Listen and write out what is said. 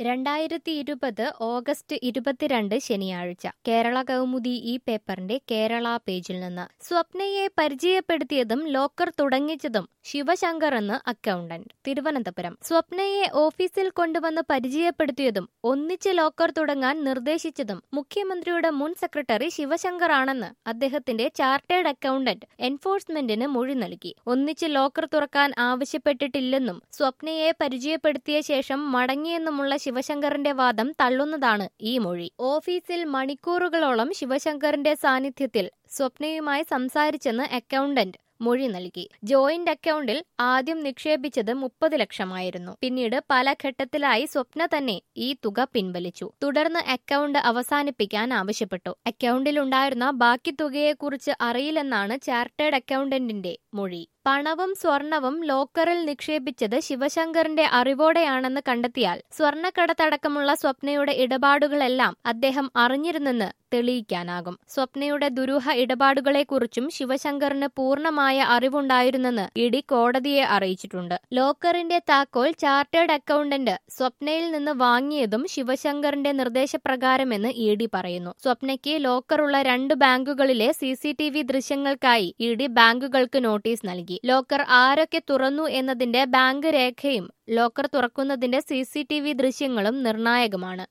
രണ്ടായിരത്തി ഇരുപത് ഓഗസ്റ്റ് ഇരുപത്തിരണ്ട് ശനിയാഴ്ച കേരള കൗമുദി ഈ പേപ്പറിന്റെ കേരള പേജിൽ നിന്ന് സ്വപ്നയെ പരിചയപ്പെടുത്തിയതും ലോക്കർ തുടങ്ങിച്ചതും ശിവശങ്കർ എന്ന് അക്കൗണ്ടന്റ് തിരുവനന്തപുരം സ്വപ്നയെ ഓഫീസിൽ കൊണ്ടുവന്ന് പരിചയപ്പെടുത്തിയതും ഒന്നിച്ച് ലോക്കർ തുടങ്ങാൻ നിർദ്ദേശിച്ചതും മുഖ്യമന്ത്രിയുടെ മുൻ സെക്രട്ടറി ശിവശങ്കർ ആണെന്ന് അദ്ദേഹത്തിന്റെ ചാർട്ടേഡ് അക്കൗണ്ടന്റ് എൻഫോഴ്സ്മെന്റിന് മൊഴി നൽകി ഒന്നിച്ച് ലോക്കർ തുറക്കാൻ ആവശ്യപ്പെട്ടിട്ടില്ലെന്നും സ്വപ്നയെ പരിചയപ്പെടുത്തിയ ശേഷം മടങ്ങിയെന്നുമുള്ള ശിവശങ്കറിന്റെ വാദം തള്ളുന്നതാണ് ഈ മൊഴി ഓഫീസിൽ മണിക്കൂറുകളോളം ശിവശങ്കറിന്റെ സാന്നിധ്യത്തിൽ സ്വപ്നയുമായി സംസാരിച്ചെന്ന് അക്കൗണ്ടന്റ് മൊഴി നൽകി ജോയിന്റ് അക്കൗണ്ടിൽ ആദ്യം നിക്ഷേപിച്ചത് മുപ്പത് ലക്ഷമായിരുന്നു പിന്നീട് പല ഘട്ടത്തിലായി സ്വപ്ന തന്നെ ഈ തുക പിൻവലിച്ചു തുടർന്ന് അക്കൗണ്ട് അവസാനിപ്പിക്കാൻ ആവശ്യപ്പെട്ടു അക്കൗണ്ടിലുണ്ടായിരുന്ന ബാക്കി തുകയെക്കുറിച്ച് അറിയില്ലെന്നാണ് ചാർട്ടേഡ് അക്കൗണ്ടന്റിന്റെ മൊഴി പണവും സ്വർണവും ലോക്കറിൽ നിക്ഷേപിച്ചത് ശിവശങ്കറിന്റെ അറിവോടെയാണെന്ന് കണ്ടെത്തിയാൽ സ്വർണ്ണക്കടത്തടക്കമുള്ള സ്വപ്നയുടെ ഇടപാടുകളെല്ലാം അദ്ദേഹം അറിഞ്ഞിരുന്നെന്ന് തെളിയിക്കാനാകും സ്വപ്നയുടെ ദുരൂഹ ഇടപാടുകളെക്കുറിച്ചും ശിവശങ്കറിന് പൂർണ്ണമായ അറിവുണ്ടായിരുന്നെന്ന് ഇഡി കോടതിയെ അറിയിച്ചിട്ടുണ്ട് ലോക്കറിന്റെ താക്കോൽ ചാർട്ടേഡ് അക്കൗണ്ടന്റ് സ്വപ്നയിൽ നിന്ന് വാങ്ങിയതും ശിവശങ്കറിന്റെ നിർദ്ദേശപ്രകാരമെന്ന് ഇ ഡി പറയുന്നു സ്വപ്നയ്ക്ക് ലോക്കറുള്ള രണ്ട് ബാങ്കുകളിലെ സി സി ടി വി ദൃശ്യങ്ങൾക്കായി ഇ ഡി ബാങ്കുകൾക്ക് നോട്ടീസ് നൽകി ലോക്കർ ആരൊക്കെ തുറന്നു എന്നതിന്റെ ബാങ്ക് രേഖയും ലോക്കർ തുറക്കുന്നതിന്റെ സി സി ടി വി ദൃശ്യങ്ങളും നിർണായകമാണ്